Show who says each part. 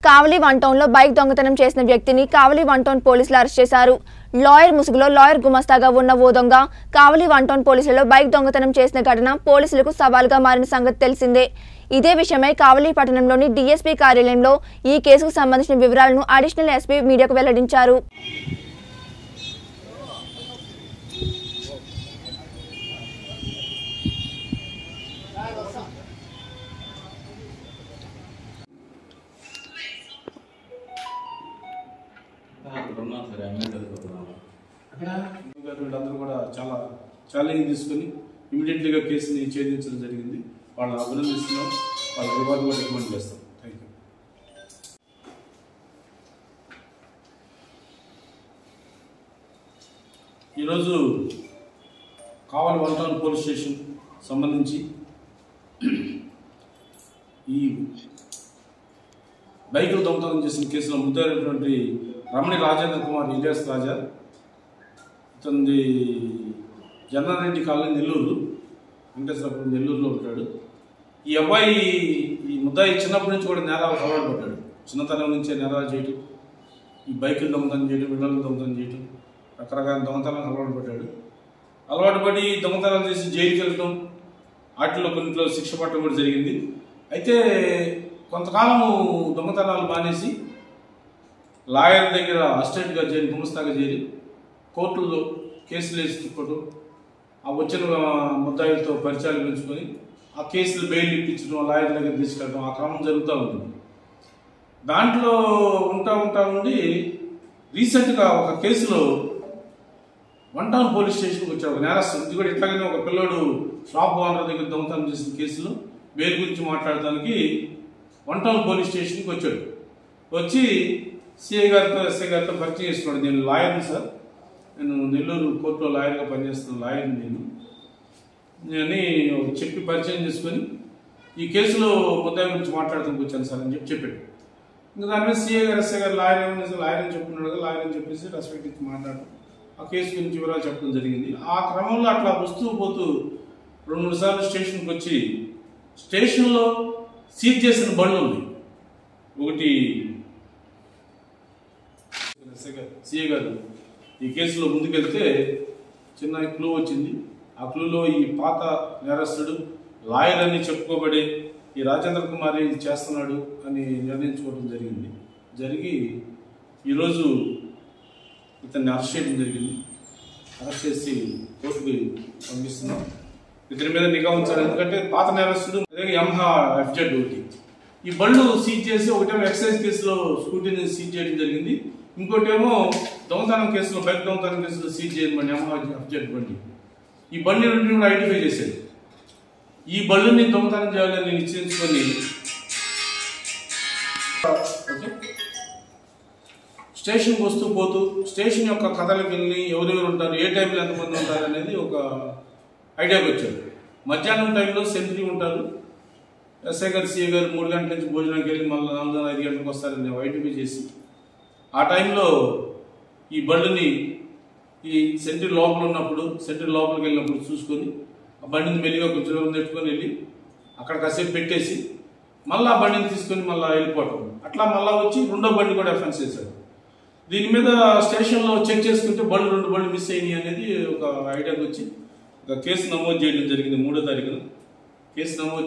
Speaker 1: కావలి one town లో bike దొంగతనం చేసిన వ్యక్తిని కావలి వన్ టౌన్ పోలీసులు అరెస్ట్ చేశారు లాయర్ ముసుగులో లాయర్ గుమస్తాగా ఉన్న ఓ దొంగ కావలి వన్ టౌన్ పోలీసులలో బైక్ దొంగతనం చేసిన ఘటన పోలీసులకు సవాల్గా మారిన సంగతి తెలిసిందే ఇదే విషయమై కావలి పట్టణంలోని డీఎస్పీ కార్యాలయంలో ఈ కేసుకు సంబంధించిన వివరాలను అడిషనల్ ఎస్పీ మీడియాకు వెల్లడించారు
Speaker 2: ఉన్నాను సరే అన్నీ చదువుతున్నాను
Speaker 3: గారు వీళ్ళందరూ కూడా చాలా ఛాలెంజ్ తీసుకొని ఇమీడియట్లీగా కేసుని ఛేదించడం జరిగింది వాళ్ళని అభినందిస్తున్నాం వాళ్ళ రివార్డు కూడా రికమెండ్ చేస్తాం థ్యాంక్ యూ ఈరోజు Kavali one town police station సంబంధించి ఈ బైకులు దొంగతనం చేసిన కేసులో ముద్దైనటువంటి రమణి రాజేంద్ర కుమార్ ఇలియాస్ రాజా ఇతనిది జన్నారెడ్డి కాలనీ నెల్లూరు వెంకటేశ్వరపురం నెల్లూరులో ఉంటాడు ఈ అబ్బాయి ఈ ముద్దాయి చిన్నప్పటి నుంచి కూడా నేరాలకు అలవాటు పడ్డాడు చిన్నతనం నుంచే నేరాలు చేయటం ఈ బైకులు దొంగతనం చేయటం పిల్లలు దొంగతనం చేయటం రకరకాల దొంగతనాలకు అలవాటు పడ్డాడు అలవాటు పడి దొంగతనాలు చేసి జైలుకి వెళ్ళటం వాటిలో కొన్నిట్లో శిక్ష పట్టడం కూడా జరిగింది అయితే కొంతకాలము దొంగతనాలు మానేసి లాయర్ దగ్గర అసిస్టెంట్గా చేరి గుమస్తాగా చేరి కోర్టులో కేసులు వేసి తిప్పటం ఆ వచ్చిన ముద్దాయిలతో పరిచయాలు పెంచుకొని ఆ కేసులు బెయిల్ ఇప్పించడం లాయర్ దగ్గర తీసుకెళ్ళడం ఆ క్రమం జరుగుతూ ఉంటుంది దాంట్లో ఉంటా ఉంటా ఉండి రీసెంట్గా ఒక కేసులో వన్ టౌన్ పోలీస్ స్టేషన్కి వచ్చాడు ఒక నేరస్తుడు ఇది కూడా ఇట్లాగనే ఒక పిల్లోడు షాప్ ఓనర్ దగ్గర దొంగతనం చేసిన కేసులో బెయిల్ గురించి మాట్లాడడానికి వన్ టౌన్ పోలీస్ స్టేషన్కి వచ్చాడు వచ్చి సిఐ గారితో ఎస్ఐ గారితో పరిచయం చేసుకున్నాడు నేను లాయర్ని సార్ నేను నెల్లూరు కోర్టులో లాయర్గా పనిచేస్తున్న లాయర్ని నేను అని చెప్పి పరిచయం చేసుకొని ఈ కేసులో ముద్దాయి గురించి మాట్లాడుతూ వచ్చాను సార్ అని చెప్పి చెప్పాడు ఇంకా దాని మీద సిఐ గారు ఎస్ఐ గారు లాయర్ ఏమన్నా సార్ లాయర్ అని చెప్పుకున్నాడు కదా లాయర్ అని చెప్పేసి రెస్పెక్ట్ ఇచ్చి మాట్లాడటం ఆ కేసు గురించి వివరాలు చెప్పడం జరిగింది ఆ క్రమంలో అట్లా వస్తూ పోతూ రెండు మూడు సార్లు స్టేషన్కి వచ్చి స్టేషన్లో సీజ్ చేసిన బండ్లు ఉంది ఒకటి సిఏ గారు ఈ కేసులో ముందుకెళ్తే చిన్న క్లూ వచ్చింది ఆ క్లూలో ఈ పాత నేరస్తుడు లాయర్ అని చెప్పుకోబడే ఈ రాజేంద్ర కుమార్ ఇది చేస్తున్నాడు అని నిర్ణయించుకోవడం జరిగింది జరిగి ఈరోజు ఇతన్ని అరెస్ట్ చేయడం జరిగింది అరెస్ట్ చేసి కోర్టుకి పంపిస్తున్నాం ఇతని మీద నిఘా ఉంచాలి ఎందుకంటే పాత నేరస్తుడు అదే ఎంహా ఎఫ్జెడ్ ఒకటి ఈ బళ్ళు సీజ్ చేసి ఒకటేమో ఎక్సైజ్ కేసులో స్కూటీని సీజ్ చేయడం జరిగింది ఇంకోటేమో దొంగతనం కేసులో బైక్ దొంగతనం కేసులో సీజ్ చేయడం ఎంహా ఎఫ్జెడ్ బండి ఈ బండి రెండు కూడా ఐడెంటిఫై చేశాడు ఈ బళ్ళుని దొంగతనం చేయాలని నిశ్చయించుకొని ఓకే స్టేషన్కి వస్తూ పోతూ స్టేషన్ యొక్క కథలకు వెళ్ళి ఎవరెవరు ఉంటారు ఏ టైంలో ఎంతమంది ఉంటారు అనేది ఒక ఐడియాకి వచ్చారు మధ్యాహ్నం టైంలో సెంట్రీ ఉంటారు ఎస్ఐ గారు సిఏ గారు మూడు గంటల నుంచి భోజనానికి వెళ్ళి మళ్ళీ నాలుగు ఐదు గంటలకు వస్తారని ఐడెంటిఫై చేసి ఆ టైంలో ఈ బళ్ళుని ఈ సెంట్రీ లోపల ఉన్నప్పుడు సెంట్రీ లోపలికి వెళ్ళినప్పుడు చూసుకొని ఆ బండిని మెల్లిగా కొంచెం దూరం నెట్టుకొని వెళ్ళి అక్కడ కాసేపు పెట్టేసి మళ్ళీ ఆ బండిని తీసుకొని మళ్ళీ వెళ్ళిపోవటం అట్లా మళ్ళీ వచ్చి రెండో బండి కూడా అఫెన్స్ చేశాడు దీని మీద స్టేషన్లో చెక్ చేసుకుంటే బళ్ళు రెండు బళ్ళు మిస్ అయినాయి అనేది ఒక ఐడియాకి వచ్చి ఒక కేసు నమోదు చేయడం జరిగింది మూడో తారీఖున కేసు నమోదు